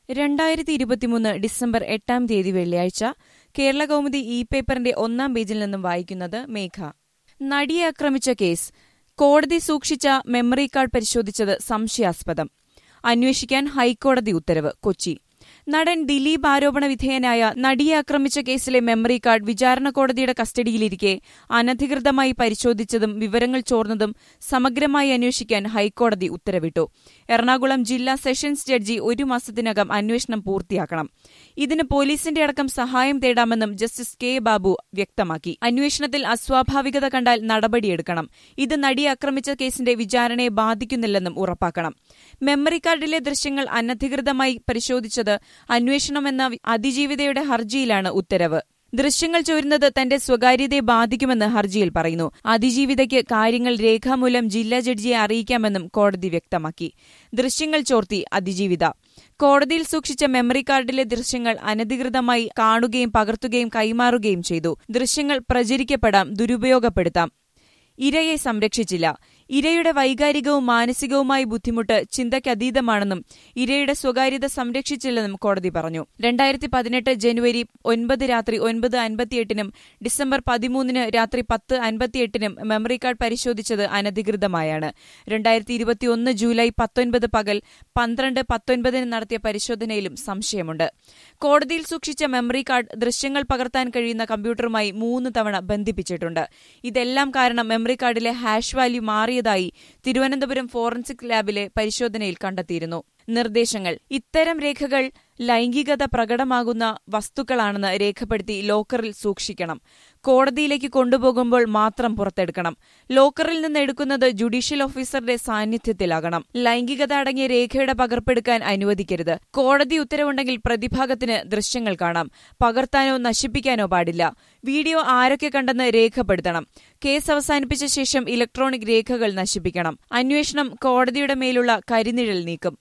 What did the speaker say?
രണ്ടായിരത്തി ഇരുപത്തിമൂന്ന് ഡിസംബർ എട്ടാം തീയതി വെള്ളിയാഴ്ച കേരള കൗമുദി ഇ പേപ്പറിന്റെ ഒന്നാം പേജിൽ നിന്നും വായിക്കുന്നത് മേഘ നടിയെ ആക്രമിച്ച കേസ് കോടതി സൂക്ഷിച്ച മെമ്മറി കാർഡ് പരിശോധിച്ചത് സംശയാസ്പദം അന്വേഷിക്കാൻ ഹൈക്കോടതി ഉത്തരവ് കൊച്ചി നടൻ ദിലീപ് ആരോപണ വിധേയനായ നടിയെ ആക്രമിച്ച കേസിലെ മെമ്മറി കാർഡ് വിചാരണ കോടതിയുടെ കസ്റ്റഡിയിലിരിക്കെ അനധികൃതമായി പരിശോധിച്ചതും വിവരങ്ങൾ ചോർന്നതും സമഗ്രമായി അന്വേഷിക്കാൻ ഹൈക്കോടതി ഉത്തരവിട്ടു എറണാകുളം ജില്ലാ സെഷൻസ് ജഡ്ജി ഒരു മാസത്തിനകം അന്വേഷണം പൂർത്തിയാക്കണം ഇതിന് പോലീസിന്റെ അടക്കം സഹായം തേടാമെന്നും ജസ്റ്റിസ് കെ ബാബു വ്യക്തമാക്കി അന്വേഷണത്തിൽ അസ്വാഭാവികത കണ്ടാൽ നടപടിയെടുക്കണം ഇത് നടിയെ ആക്രമിച്ച കേസിന്റെ വിചാരണയെ ബാധിക്കുന്നില്ലെന്നും ഉറപ്പാക്കണം മെമ്മറി കാർഡിലെ ദൃശ്യങ്ങൾ അനധികൃതമായി പരിശോധിച്ചത് അന്വേഷണമെന്ന അതിജീവിതയുടെ ഹർജിയിലാണ് ഉത്തരവ് ദൃശ്യങ്ങൾ ചോരുന്നത് തന്റെ സ്വകാര്യതയെ ബാധിക്കുമെന്ന് ഹർജിയിൽ പറയുന്നു അതിജീവിതയ്ക്ക് കാര്യങ്ങൾ രേഖാമൂലം ജില്ലാ ജഡ്ജിയെ അറിയിക്കാമെന്നും കോടതി വ്യക്തമാക്കി ദൃശ്യങ്ങൾ ചോർത്തി അതിജീവിത കോടതിയിൽ സൂക്ഷിച്ച മെമ്മറി കാർഡിലെ ദൃശ്യങ്ങൾ അനധികൃതമായി കാണുകയും പകർത്തുകയും കൈമാറുകയും ചെയ്തു ദൃശ്യങ്ങൾ പ്രചരിക്കപ്പെടാം ദുരുപയോഗപ്പെടുത്താം ഇരയെ സംരക്ഷിച്ചില്ല ഇരയുടെ വൈകാരികവും മാനസികവുമായ ബുദ്ധിമുട്ട് ചിന്തയ്ക്കതീതമാണെന്നും ഇരയുടെ സ്വകാര്യത സംരക്ഷിച്ചില്ലെന്നും കോടതി പറഞ്ഞു രണ്ടായിരത്തി പതിനെട്ട് ജനുവരി ഒൻപത് രാത്രി ഒൻപത് അൻപത്തിയെട്ടിനും ഡിസംബർ പതിമൂന്നിന് രാത്രി പത്ത് അൻപത്തിയെട്ടിനും മെമ്മറി കാർഡ് പരിശോധിച്ചത് അനധികൃതമായാണ് രണ്ടായിരത്തി ഇരുപത്തിയൊന്ന് ജൂലൈ പത്തൊൻപത് പകൽ പന്ത്രണ്ട് പത്തൊൻപതിന് നടത്തിയ പരിശോധനയിലും സംശയമുണ്ട് കോടതിയിൽ സൂക്ഷിച്ച മെമ്മറി കാർഡ് ദൃശ്യങ്ങൾ പകർത്താൻ കഴിയുന്ന കമ്പ്യൂട്ടറുമായി മൂന്ന് തവണ ബന്ധിപ്പിച്ചിട്ടുണ്ട് ഇതെല്ലാം കാരണം മെമ്മറി കാർഡിലെ ഹാഷ് വാല്യൂ മാറിയതായി തിരുവനന്തപുരം ഫോറൻസിക് ലാബിലെ പരിശോധനയിൽ കണ്ടെത്തിയിരുന്നു നിർദ്ദേശങ്ങൾ ഇത്തരം രേഖകൾ ലൈംഗികത പ്രകടമാകുന്ന വസ്തുക്കളാണെന്ന് രേഖപ്പെടുത്തി ലോക്കറിൽ സൂക്ഷിക്കണം കോടതിയിലേക്ക് കൊണ്ടുപോകുമ്പോൾ മാത്രം പുറത്തെടുക്കണം ലോക്കറിൽ നിന്ന് എടുക്കുന്നത് ജുഡീഷ്യൽ ഓഫീസറുടെ സാന്നിധ്യത്തിലാകണം ലൈംഗികത അടങ്ങിയ രേഖയുടെ പകർപ്പെടുക്കാൻ അനുവദിക്കരുത് കോടതി ഉത്തരവുണ്ടെങ്കിൽ പ്രതിഭാഗത്തിന് ദൃശ്യങ്ങൾ കാണാം പകർത്താനോ നശിപ്പിക്കാനോ പാടില്ല വീഡിയോ ആരൊക്കെ കണ്ടെന്ന് രേഖപ്പെടുത്തണം കേസ് അവസാനിപ്പിച്ച ശേഷം ഇലക്ട്രോണിക് രേഖകൾ നശിപ്പിക്കണം അന്വേഷണം കോടതിയുടെ മേലുള്ള കരിനിഴൽ നീക്കും